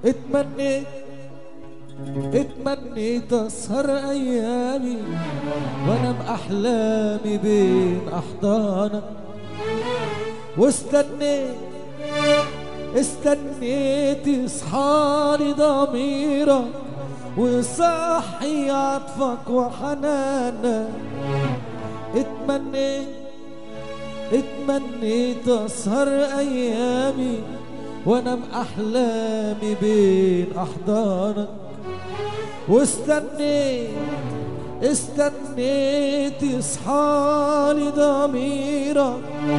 اتمنيت اتمنيت اسهر ايامي وانا باحلامي بين احضانك واستنيت استنيت يصحالي ضميرك ويصحي عطفك وحنانك اتمنيت اتمنيت اسهر ايامي وانا باحلامي بين احضانك واستنيت استنيت يصحالي ضميرك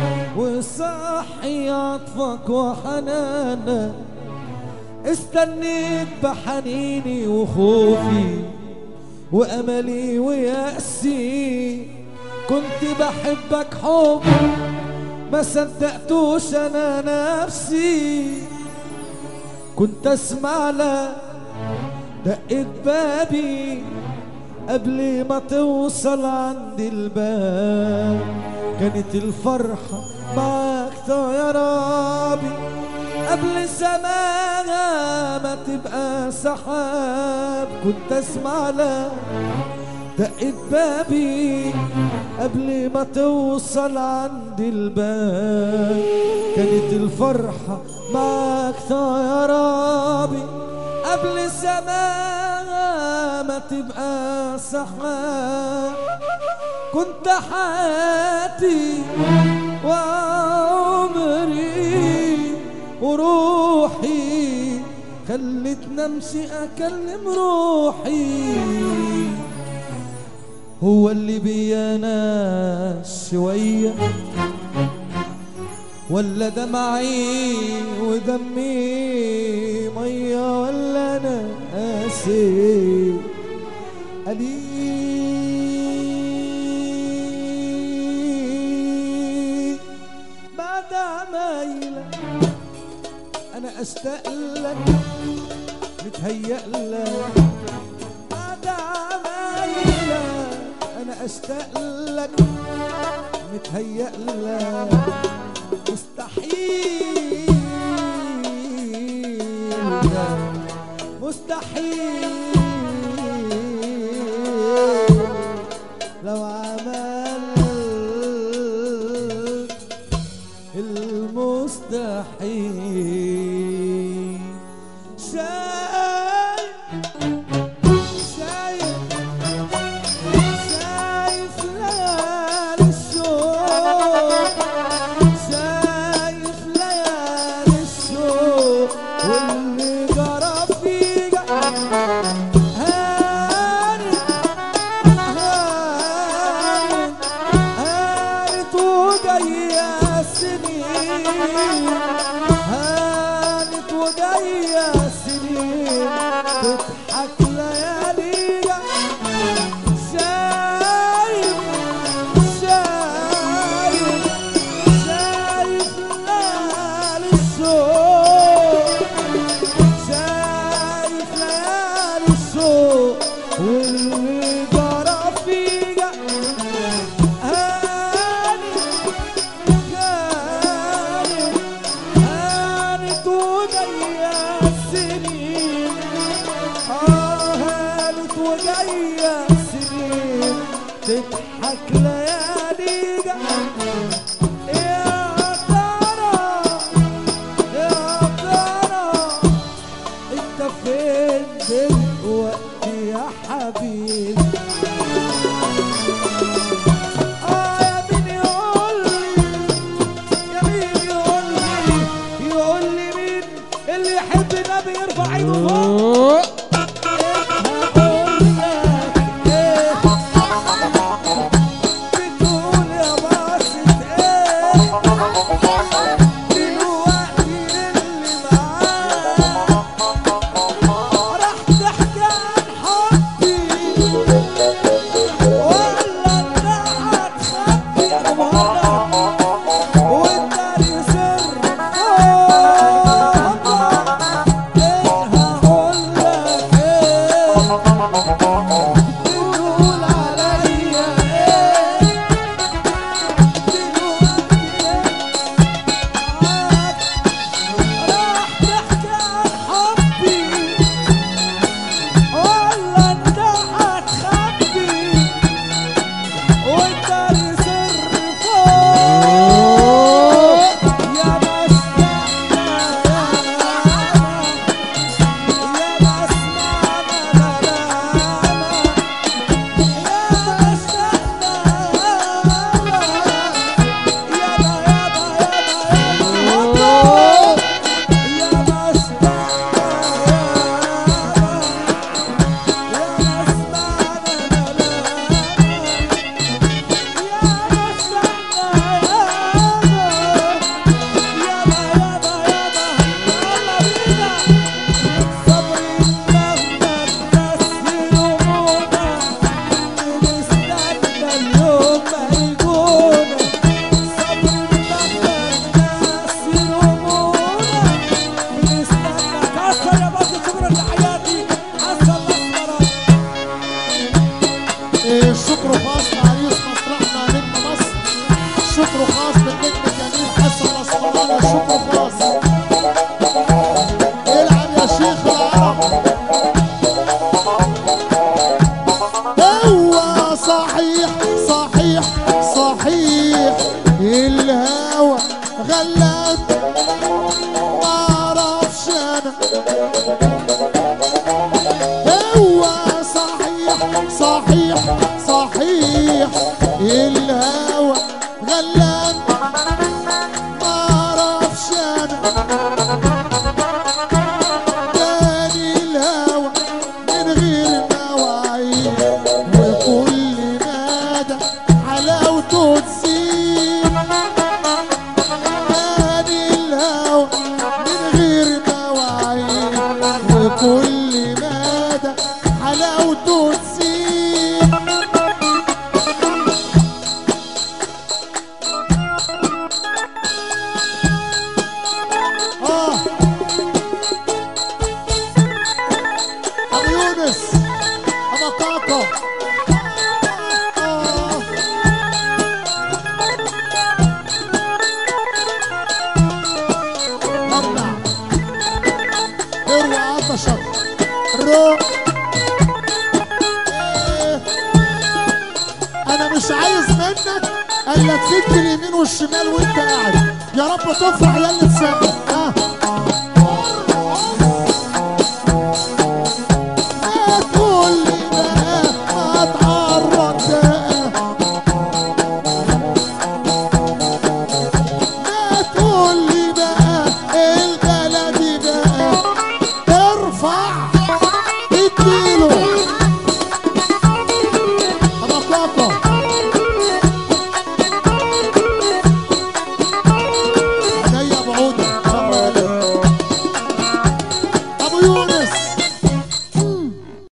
ويصحي عطفك وحنانك استنيت بحنيني وخوفي واملي ويأسي كنت بحبك حب ما صدقتوش انا نفسي كنت اسمع لك دقت بابي قبل ما توصل عند الباب كانت الفرحة معاك طيرابي قبل زمانها ما تبقى سحاب كنت اسمع لك دقت بابي قبل ما توصل عند الباب كانت الفرحة معاك طيرابي قبل زمانها ما تبقى سحاب كنت حياتي وعمري وروحي خلتني امشي اكلم روحي هو اللي بيا ناس شوية ولا دمعي ودمي مية ولا انا قاسي قليل بعد عمايلة انا اشتاق لك متهيأ لك بعد عمايلة انا اشتاق لك متهيأ لك مستحيل مستحيل لو عملت المستحيل شايف شايف شايف ليالي الشوق شايف ليالي الشوق واللي جرى فيك هانت هانت هانت وجاية سنين هانت وجاية سنين تضحك لياليها شايف شايف شايف ليالي الشوق شايف ليالي الشوق واللي جرى فيها هانت كانت هانت وجاية سنين آه هانت وجاية سنين تضحك لياليها يا ترى يا ترى انت فين دلوقتي يا حبيبي اه يا مين يقول لي يا مين يقول لي يقول لي مين اللي يحب النبي يرفع ايده فوق هقول لك ايه بتقول يا باسط ايه دلوقتي اللي معاك راح تحكي عن حبي ولا انت هتخبي وانا والدار سر ايه هقول لك هو صحيح صحيح صحيح الهوى غلان ما اعرفش انا تاني الهوى من غير مواعيد وكل مدى حلاوته تزيد تاني الهوى من غير مواعيد وكل مدى حلاوته تزيد اه ابو يونس ابو كاكا آه. ارجع اروى عطشك رو إيه. انا مش عايز منك الا تفك اليمين والشمال وانت قاعد يا رب تفرح يا اللي تسافر ها